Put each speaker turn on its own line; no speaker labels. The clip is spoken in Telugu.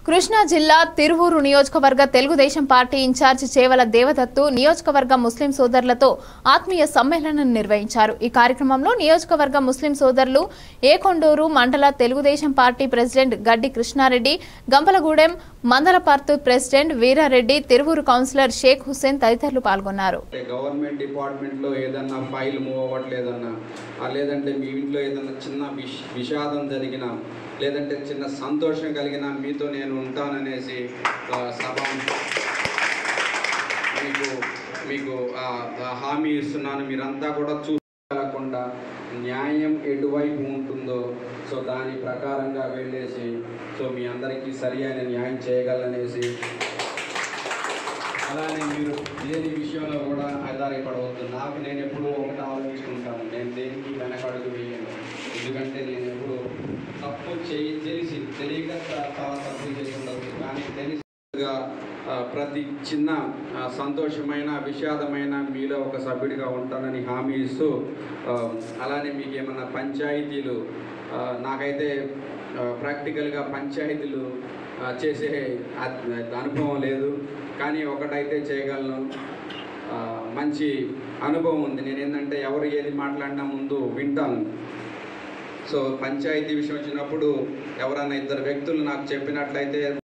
కృష్ణా జిల్లా తిరువూరు నియోజకవర్గ తెలుగుదేశం పార్టీ ఇన్ఛార్జ్ చేవల దేవదత్తు నియోజకవర్గ ముస్లిం సోదరులతో ఆత్మీయ సమ్మేళనం నిర్వహించారు ఈ కార్యక్రమంలో నియోజకవర్గ ముస్లిం సోదరులు ఏకొండూరు మండల Telugu Desam party president Gaddi Krishna Reddy Gampalagudem Mandalapartu president Veera Reddy Tiruvuru councillor Sheikh Hussain తదితరులు పాల్గొన్నారు
అంటే గవర్నమెంట్ డిపార్ట్మెంట్లో ఏదన్నా ఫైల్ మూవ్ అవ్వట్లేదన్నా ఆ లేదంటే మీ ఇంట్లో ఏదన్నా చిన్న విష్ విషాదం జరిగినా లేదంటే చిన్న సంతోషం కలిగినా మీతో నేను ఉంటాననేసి ఆ, సభ మీకు మీకు ఆ, ఆ హామీ ఇస్తున్నాను మీరంతా కూడా చూసుకోకుండా న్యాయం ఎటువైపు ఉంటుందో సో దాని ప్రకారంగా వెళ్ళేసి సో మీ అందరికీ సరి అయిన న్యాయం చేయగలనేసి అలానే మీరు దేని విషయంలో కూడా ఆధారపడవద్దు నాకు నేను ఎప్పుడూ ఒకటి ఆలోచించుకుంటాను నేను దేనికి వెనకడుగు వేయను ఎందుకంటే నేను ఎప్పుడు తప్పు చేయి తెలిసి తెలియక చా- చాలా తప్పులు చేసి ఉండవచ్చు కానీ తెలిసిగా ఆ, ప్రతి చిన్న ఆ, సంతోషమైన విషాదమైన మీలో ఒక సభ్యుడిగా ఉంటానని హామీ ఇస్తూ ఆ, అలానే మీకు ఏమన్నా పంచాయతీలు ఆ, నాకైతే ఆ, ప్రాక్టికల్గా పంచాయతీలు ఆ, చేసే అ- అనుభవం లేదు కానీ ఒకటైతే చేయగలను ఆ, మంచి అనుభవం ఉంది నేను ఏంటంటే ఎవరు ఏది మాట్లాడినా ముందు వింటాను సో పంచాయతీ విషయం వచ్చినప్పుడు ఎవరైనా ఇద్దరు వ్యక్తులు నాకు చెప్పినట్లయితే